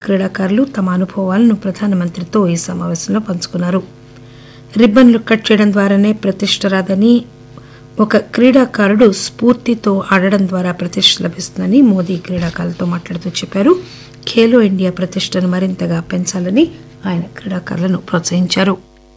క్రీడాకారులు తమ అనుభవాలను ప్రధానమంత్రితో ఈ సమావేశంలో పంచుకున్నారు రిబ్బన్లు కట్ చేయడం ద్వారానే ప్రతిష్ట రాదని ఒక క్రీడాకారుడు స్ఫూర్తితో ఆడడం ద్వారా ప్రతిష్ట లభిస్తుందని మోదీ క్రీడాకారులతో మాట్లాడుతూ చెప్పారు ఖేలో ఇండియా ప్రతిష్టను మరింతగా పెంచాలని ఆయన క్రీడాకారులను ప్రోత్సహించారు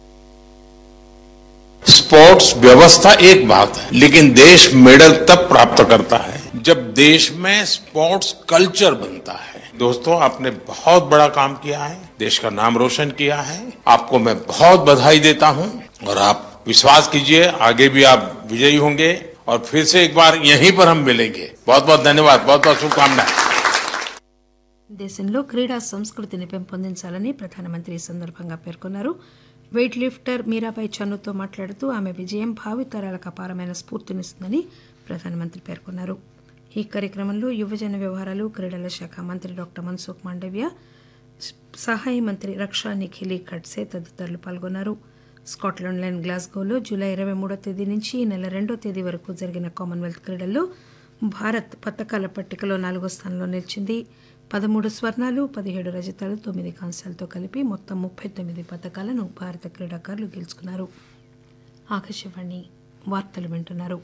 स्पोर्ट्स व्यवस्था एक बात है लेकिन देश मेडल तब प्राप्त करता है जब देश में स्पोर्ट्स कल्चर बनता है दोस्तों आपने बहुत बड़ा काम किया है देश का नाम रोशन किया है आपको मैं बहुत बधाई देता हूं और आप विश्वास कीजिए आगे भी आप विजयी होंगे और फिर से एक बार यहीं पर हम मिलेंगे बहुत बहुत धन्यवाद बहुत बहुत शुभकामनाएं దేశంలో క్రీడా సంస్కృతిని పెంపొందించాలని ప్రధానమంత్రి ఈ సందర్భంగా పేర్కొన్నారు వెయిట్ లిఫ్టర్ మీరాబాయి చన్నుతో మాట్లాడుతూ ఆమె విజయం భావితరాలకు అపారమైన స్ఫూర్తినిస్తుందని ప్రధానమంత్రి పేర్కొన్నారు ఈ కార్యక్రమంలో యువజన వ్యవహారాలు క్రీడల శాఖ మంత్రి డాక్టర్ మన్సుఖ్ మాండవ్య సహాయ మంత్రి రక్షా నిఖిలి ఖడ్సే తదితరులు పాల్గొన్నారు స్కాట్లాండ్లోని గ్లాస్గోలో జూలై ఇరవై మూడో తేదీ నుంచి ఈ నెల రెండో తేదీ వరకు జరిగిన కామన్వెల్త్ క్రీడల్లో భారత్ పతకాల పట్టికలో నాలుగో స్థానంలో నిలిచింది పదమూడు స్వర్ణాలు పదిహేడు రజతాలు తొమ్మిది కాంస్యాలతో కలిపి మొత్తం ముప్పై తొమ్మిది పతకాలను భారత క్రీడాకారులు గెలుచుకున్నారు ఆకాశవాణి వార్తలు వింటున్నారు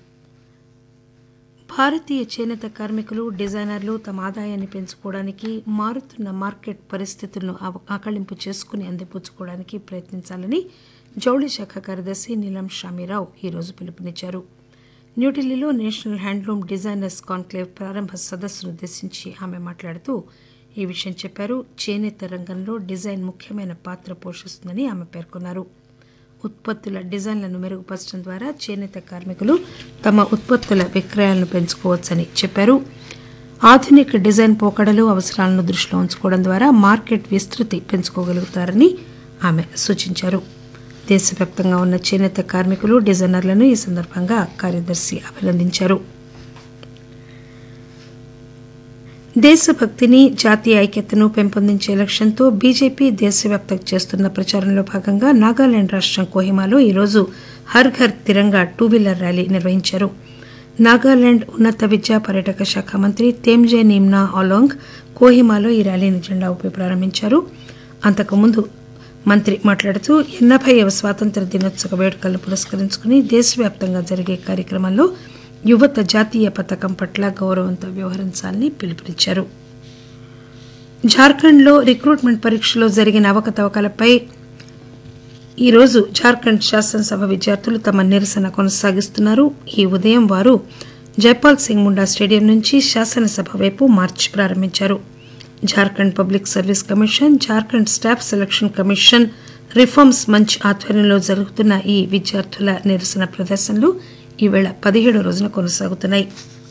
భారతీయ చేనేత కార్మికులు డిజైనర్లు తమ ఆదాయాన్ని పెంచుకోవడానికి మారుతున్న మార్కెట్ పరిస్థితులను అవ- ఆకళింపు చేసుకుని అందిపుచ్చుకోవడానికి ప్రయత్నించాలని జౌళి శాఖ కార్యదర్శి నీలం షామీరావు ఈరోజు పిలుపునిచ్చారు న్యూఢిల్లీలో నేషనల్ హ్యాండ్లూమ్ డిజైనర్స్ కాన్క్లేవ్ ప్రారంభ సదస్సును ఉద్దేశించి ఆమె మాట్లాడుతూ ఈ విషయం చెప్పారు చేనేత రంగంలో డిజైన్ ముఖ్యమైన పాత్ర పోషిస్తుందని ఆమె పేర్కొన్నారు ఉత్పత్తుల డిజైన్లను మెరుగుపరచడం ద్వారా చేనేత కార్మికులు తమ ఉత్పత్తుల విక్రయాలను పెంచుకోవచ్చని చెప్పారు ఆధునిక డిజైన్ పోకడలు అవసరాలను దృష్టిలో ఉంచుకోవడం ద్వారా మార్కెట్ విస్తృతి పెంచుకోగలుగుతారని ఆమె సూచించారు దేశవ్యాప్తంగా ఉన్న చేనేత కార్మికులు డిజైనర్లను ఈ సందర్భంగా కార్యదర్శి అభినందించారు దేశభక్తిని జాతీయ ఐక్యతను పెంపొందించే లక్ష్యంతో బీజేపీ దేశవ్యాప్తంగా చేస్తున్న ప్రచారంలో భాగంగా నాగాలాండ్ రాష్ట్రం కోహిమాలో ఈరోజు Har Ghar Tiranga two wheeler rally నిర్వహించారు నాగాలాండ్ ఉన్నత విద్యా పర్యాటక శాఖ మంత్రి తేమ్జే నిమ్నా ఆలోంగ్ కోహిమాలో ఈ ర్యాలీని జెండా ఊపి ప్రారంభించారు అంతకుముందు మంత్రి మాట్లాడుతూ ఎనభైవ స్వాతంత్ర దినోత్సవ వేడుకలను పురస్కరించుకుని దేశవ్యాప్తంగా జరిగే కార్యక్రమంలో యువత జాతీయ పథకం పట్ల గౌరవంతో వ్యవహరించాలని పిలుపునిచ్చారు జార్ఖండ్లో రిక్రూట్మెంట్ పరీక్షలో జరిగిన అవకతవకలపై ఈరోజు జార్ఖండ్ శాసనసభ విద్యార్థులు తమ నిరసన కొనసాగిస్తున్నారు ఈ ఉదయం వారు జైపాల్ సింగ్ ముండా స్టేడియం నుంచి శాసనసభ వైపు మార్చ్ ప్రారంభించారు Jharkhand public service commission Jharkhand staff selection commission reforms Manch ఆధ్వర్యంలో జరుగుతున్న ఈ విద్యార్థుల నిరసన ప్రదర్శనలు ఈవేళ పదిహేడో రోజున కొనసాగుతున్నాయి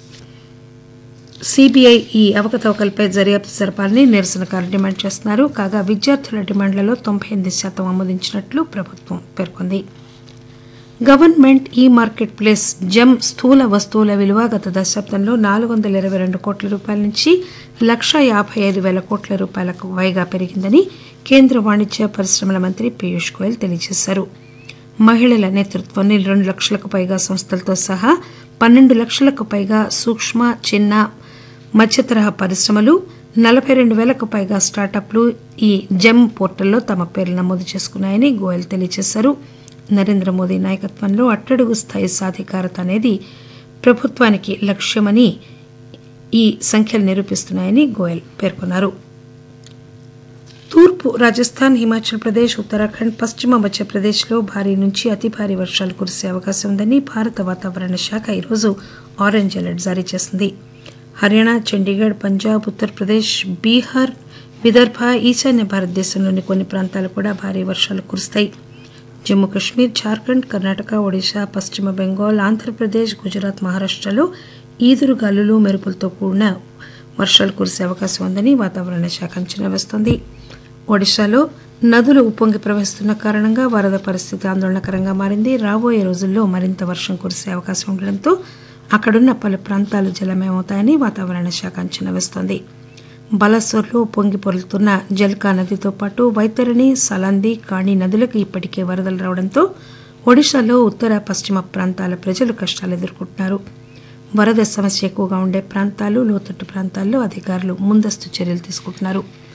సిబిఐ ఈ అవకతవకలపై దర్యాప్తు జరపాలని నిరసనకారులు డిమాండ్ చేస్తున్నారు కాగా విద్యార్థుల డిమాండ్లలో తొంభై ఎనిమిది శాతం ఆమోదించినట్లు ప్రభుత్వం పేర్కొంది గవర్నమెంట్ ఈ మార్కెట్ ప్లేస్ జమ్ స్థూల వస్తువుల విలువ గత దశాబ్దంలో నాలుగు వందల ఇరవై రెండు కోట్ల రూపాయల నుంచి లక్ష యాభై ఐదు వేల కోట్ల రూపాయలకు పైగా పెరిగిందని కేంద్ర వాణిజ్య పరిశ్రమల మంత్రి పీయూష్ గోయల్ తెలియజేశారు మహిళల నేతృత్వంలో రెండు లక్షలకు పైగా సంస్థలతో సహా పన్నెండు లక్షలకు పైగా సూక్ష్మ చిన్న మధ్య తరహా పరిశ్రమలు నలభై రెండు వేలకు పైగా స్టార్టప్లు ఈ జెమ్ పోర్టల్లో తమ పేర్లు నమోదు చేసుకున్నాయని గోయల్ తెలియజేశారు నరేంద్ర మోదీ నాయకత్వంలో అట్టడుగు స్థాయి సాధికారత అనేది ప్రభుత్వానికి లక్ష్యమని ఈ సంఖ్యలు నిరూపిస్తున్నాయని గోయల్ పేర్కొన్నారు తూర్పు రాజస్థాన్ హిమాచల్ ప్రదేశ్ ఉత్తరాఖండ్ పశ్చిమ మధ్యప్రదేశ్లో భారీ నుంచి అతి భారీ వర్షాలు కురిసే అవకాశం ఉందని భారత వాతావరణ శాఖ ఈరోజు ఆరెంజ్ అలర్ట్ జారీ చేసింది హర్యానా చండీగఢ్ పంజాబ్ ఉత్తరప్రదేశ్ బీహార్ విదర్భ ఈశాన్య భారతదేశంలోని కొన్ని ప్రాంతాలు కూడా భారీ వర్షాలు కురుస్తాయి జమ్మూ కాశ్మీర్ జార్ఖండ్ కర్ణాటక ఒడిశా పశ్చిమ బెంగాల్ ఆంధ్రప్రదేశ్ గుజరాత్ మహారాష్టలో ఈదురుగాలులు మెరుపులతో కూడిన వర్షాలు కురిసే అవకాశం ఉందని వాతావరణ శాఖ అంచనా వేస్తోంది ఒడిశాలో నదులు ఉప్పొంగి ప్రవహిస్తున్న కారణంగా వరద పరిస్థితి ఆందోళనకరంగా మారింది రాబోయే రోజుల్లో మరింత వర్షం కురిసే అవకాశం ఉండడంతో అక్కడున్న పలు ప్రాంతాలు జలమయమవుతాయని వాతావరణ శాఖ అంచనా వేస్తోంది బలసోర్లో పొంగి పొరులుతున్న జల్కా నదితో పాటు వైతరణి సలంది కాణి నదులకు ఇప్పటికే వరదలు రావడంతో ఒడిశాలో ఉత్తర పశ్చిమ ప్రాంతాల ప్రజలు కష్టాలు ఎదుర్కొంటున్నారు వరద సమస్య ఎక్కువగా ఉండే ప్రాంతాలు లోతట్టు ప్రాంతాల్లో అధికారులు ముందస్తు చర్యలు తీసుకుంటున్నారు